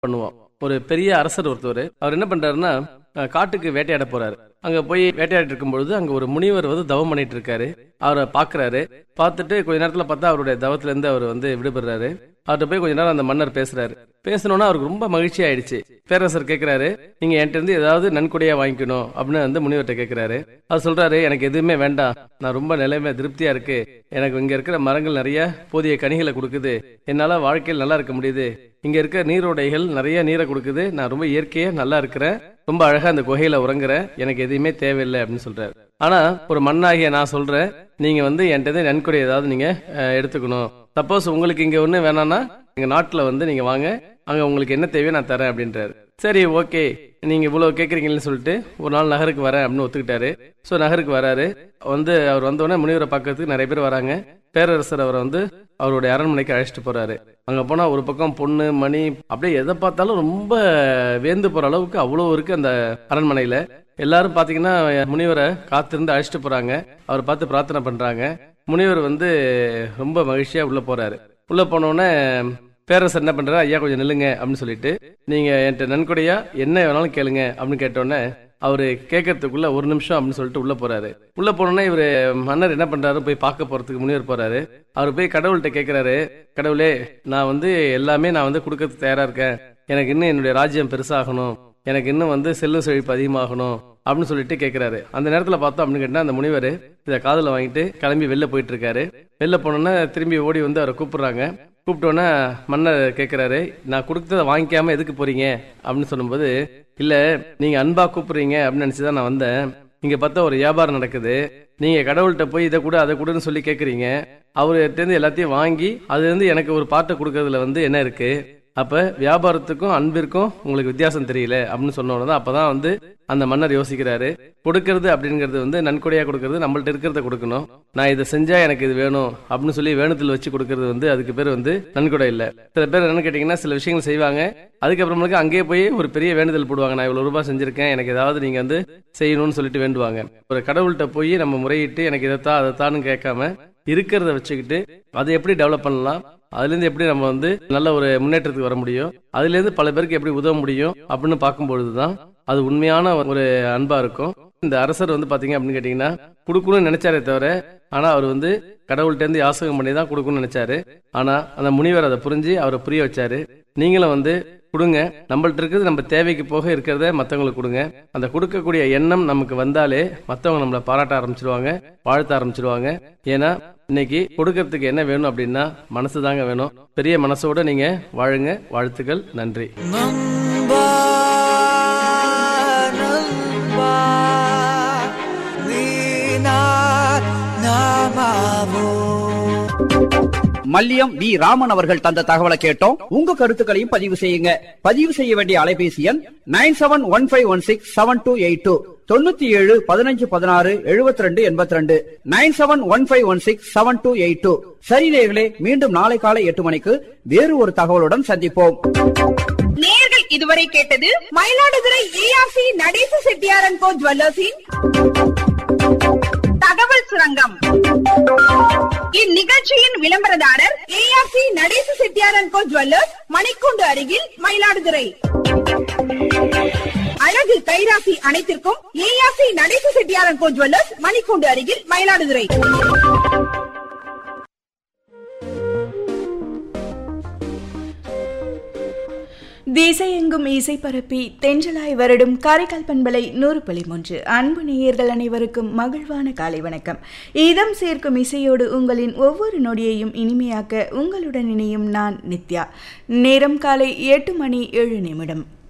பண்ணுவோம் ஒரு பெரிய அரசர் ஒருத்தவர் அவர் என்ன பண்றாருன்னா அஹ், காட்டுக்கு வேட்டையாட போறாரு அங்க போய் வேட்டையாடிட்டு இருக்கும்பொழுது அங்க ஒரு முனிவர் வந்து தவம் பண்ணிட்டு இருக்காரு அவரை பாக்குறாரு பார்த்துட்டு கொஞ்ச நேரத்துல பார்த்தா அவருடைய தவத்துல இருந்து அவர் வந்து விடுபடுறாரு அவர்கிட்ட போய் கொஞ்ச நேரம் அந்த மன்னர் பேசுறாரு பேசணும்னா அவருக்கு ரொம்ப மகிழ்ச்சி ஆயிடுச்சு பேரரசர் கேக்குறாரு நீங்க என்கிட்ட இருந்து ஏதாவது நன்கொடையா வாங்கிக்கணும் அப்படின்னு வந்து முனிவர்கிட்ட கேக்குறாரு அவர் சொல்றாரு எனக்கு எதுவுமே வேண்டாம் நான் ரொம்ப நிலைமை திருப்தியா இருக்கு எனக்கு இங்க இருக்கிற மரங்கள் நிறைய போதிய கனிகளை கொடுக்குது என்னால வாழ்க்கையில் நல்லா இருக்க முடியுது இங்க இருக்க நீரோடைகள் நிறைய நீரை கொடுக்குது நான் ரொம்ப இயற்கையா நல்லா இருக்கிறேன் ரொம்ப அழகா அந்த குகையில உறங்குறேன் எனக்கு எதுவுமே தேவையில்லை அப்படின்னு சொல்றாரு ஆனா ஒரு மண்ணாகிய நான் சொல்றேன் நீங்க வந்து என்கிட்ட இருந்து நன்கொடை ஏதாவது நீங்க அஹ், எடுத்துக்கணும் சப்போஸ் உங்களுக்கு இங்க ஒண்ணு வேணாம்னா எங்க நாட்டுல வந்து நீங்க வாங்க அங்க உங்களுக்கு என்ன தேவையோ நான் தரேன் அப்படின்றாரு சரி ஓகே நீங்க இவ்வளவு கேக்குறீங்கன்னு சொல்லிட்டு ஒரு நாள் நகருக்கு வரேன் அப்படின்னு ஒத்துக்கிட்டாரு சோ நகருக்கு வராரு வந்து அவர் வந்த உடனே முனிவரை பார்க்கறதுக்கு நிறைய பேர் வராங்க பேரரசர் அவரை வந்து அவருடைய அரண்மனைக்கு அழைச்சிட்டு போறாரு அங்க போனா ஒரு பக்கம் பொண்ணு மணி அப்படியே எதை பார்த்தாலும் ரொம்ப வேந்து போற அளவுக்கு அவ்வளவு இருக்கு அந்த அரண்மனையில எல்லாரும் பாத்தீங்கன்னா முனிவரை காத்திருந்து அழைச்சிட்டு போறாங்க அவர் பார்த்து பிரார்த்தனை பண்றாங்க முனிவர் வந்து ரொம்ப மகிழ்ச்சியா உள்ள போறாரு உள்ள போன உடனே பேரரசர் என்ன பண்றாரு ஐயா கொஞ்சம் நில்லுங்க அப்படின்னு சொல்லிட்டு நீங்க என்கிட்ட நன்கொடையா என்ன வேணாலும் கேளுங்க அப்படின்னு கேட்டோன்னே அவரு கேட்கறதுக்குள்ள ஒரு நிமிஷம் அப்படின்னு சொல்லிட்டு உள்ள போறாரு உள்ள போனோன்னே இவரு மன்னர் என்ன பண்றாரு போய் பார்க்க போறதுக்கு முனிவர் போறாரு அவர் போய் கடவுள்கிட்ட கேக்குறாரு கடவுளே நான் வந்து எல்லாமே நான் வந்து கொடுக்கறதுக்கு தயாரா இருக்கேன் எனக்கு இன்னும் என்னுடைய ராஜ்யம் பெருசாகணும் எனக்கு இன்னும் வந்து செல்வ செழிப்பு அதிகமாகணும் அப்படின்னு சொல்லிட்டு கேக்குறாரு அந்த நேரத்துல பார்த்தோம் அப்படின்னு கேட்டா அந்த முனிவர் இத காதுல வாங்கிட்டு கிளம்பி வெளில போயிட்டு இருக்காரு வெளில போனோன்னே திரும்பி ஓடி வந்து அவரை கூப்பிடுறாங்க கூப்பிட்டோன்னே மன்னர் கேக்குறாரு நான் கொடுத்ததை வாங்கிக்காம எதுக்கு போறீங்க அப்படின்னு சொல்லும்போது இல்ல நீங்க அன்பா கூப்பிடுறீங்க அப்படின்னு நினைச்சுதான் நான் வந்தேன் இங்க பார்த்தா ஒரு வியாபாரம் நடக்குது நீங்க கடவுள்கிட்ட போய் இதை கூட அதை கூடன்னு சொல்லி கேக்குறீங்க அவர்கிட்ட இருந்து எல்லாத்தையும் வாங்கி அது இருந்து எனக்கு ஒரு பாட்டை கொடுக்கறதுல வந்து என்ன இருக்கு அப்ப வியாபாரத்துக்கும் அன்பிற்கும் உங்களுக்கு வித்தியாசம் தெரியல அப்படின்னு சொன்ன உடனே அப்பதான் வந்து அந்த மன்னர் யோசிக்கிறாரு கொடுக்கறது அப்படிங்கிறது வந்து நன்கொடையா கொடுக்கறது நம்மள்ட்ட இருக்கிறத கொடுக்கணும் நான் இதை செஞ்சா எனக்கு இது வேணும் அப்படின்னு சொல்லி வேணுத்தில் வச்சு கொடுக்கறது வந்து அதுக்கு பேர் வந்து நன்கொடை இல்ல சில பேர் என்ன கேட்டீங்கன்னா சில விஷயங்கள் செய்வாங்க அதுக்கப்புறமேலுக்கு அங்கேயே போய் ஒரு பெரிய வேண்டுதல் போடுவாங்க நான் இவ்வளவு ரூபாய் செஞ்சிருக்கேன் எனக்கு ஏதாவது நீங்க வந்து செய்யணும்னு சொல்லிட்டு வேண்டுவாங்க ஒரு கடவுள்கிட்ட போய் நம்ம முறையிட்டு எனக்கு இதைத்தான் அதைத்தான்னு கேட்காம இருக்கிறத வச்சுக்கிட்டு அதை எப்படி டெவலப் பண்ணலாம் அதுல இருந்து எப்படி நம்ம வந்து நல்ல ஒரு முன்னேற்றத்துக்கு வர முடியும் அதுல இருந்து பல பேருக்கு எப்படி உதவ முடியும் அப்படின்னு பார்க்கும்பொழுதுதான் அது உண்மையான ஒரு அன்பா இருக்கும் இந்த அரசர் வந்து பாத்தீங்க அப்படின்னு கேட்டீங்கன்னா கொடுக்கணும்னு நினைச்சாரே தவிர ஆனா அவர் வந்து கடவுள்கிட்ட இருந்து யாசகம் பண்ணி தான் கொடுக்கணும்னு நினைச்சாரு ஆனா அந்த முனிவர் அதை புரிஞ்சு அவரை புரிய வச்சாரு நீங்களும் வந்து கொடுங்க நம்மள்ட்ட இருக்கிறது நம்ம தேவைக்கு போக இருக்கிறத மத்தவங்களுக்கு கொடுங்க அந்த கொடுக்கக்கூடிய எண்ணம் நமக்கு வந்தாலே மத்தவங்க நம்மளை பாராட்ட ஆரம்பிச்சிருவாங்க வாழ்த்த ஆரம்பிச்சிருவாங்க ஏன்னா இன்னைக்கு கொடுக்கறதுக்கு என்ன வேணும் அப்படின்னா மனசு தாங்க வேணும் பெரிய மனசோட நீங்க வாழுங்க வாழ்த்துக்கள் நன்றி நண்பா நண்பா நீ நான் நாமாவோ மல்லியம் வி ராமன் அவர்கள் தந்த தகவலை கேட்டோம் உங்க கருத்துக்களையும் பதிவு செய்யுங்க பதிவு செய்ய வேண்டிய அலைபேசி எண் nine seven one five one six seven two eight two தொண்ணூத்தி ஏழு பதினஞ்சு பதினாறு எழுபத்தி ரெண்டு எண்பத்தி ரெண்டு nine seven one five one six seven two eight two சரி நேயர்களே மீண்டும் நாளை காலை எட்டு மணிக்கு வேறு ஒரு தகவலுடன் சந்திப்போம் நேர்கள் இதுவரை கேட்டது மயிலாடுதுறை ஏஆர்சி நடேச செட்டியாரன் கோ ஜுவல்லர்ஸின் தகவல் சுரங்கம் இந்நிகழ்ச்சியின் விளம்பரதாரர் ஏஆர்சி நடேச செட்டியாரன் கோ ஜுவல்லர்ஸ் மணிக்கூண்டு அருகில் மயிலாடுதுறை அழகு கைராசி அனைத்திற்கும் ஏஆர்சி நடேச செட்டியாரன் கோ ஜுவல்லர்ஸ் மணிக்கூண்டு அருகில் மயிலாடுதுறை திசையெங்கும் இசை பரப்பி தென்றலாய் வருடும் காரைக்கால் பண்பலை நூறு புள்ளி மூன்று அன்பு நேயர்கள் அனைவருக்கும் மகிழ்வான காலை வணக்கம் இதம் சேர்க்கும் இசையோடு உங்களின் ஒவ்வொரு நொடியையும் இனிமையாக்க உங்களுடன் இணையும் நான் நித்யா நேரம் காலை எட்டு மணி ஏழு நிமிடம்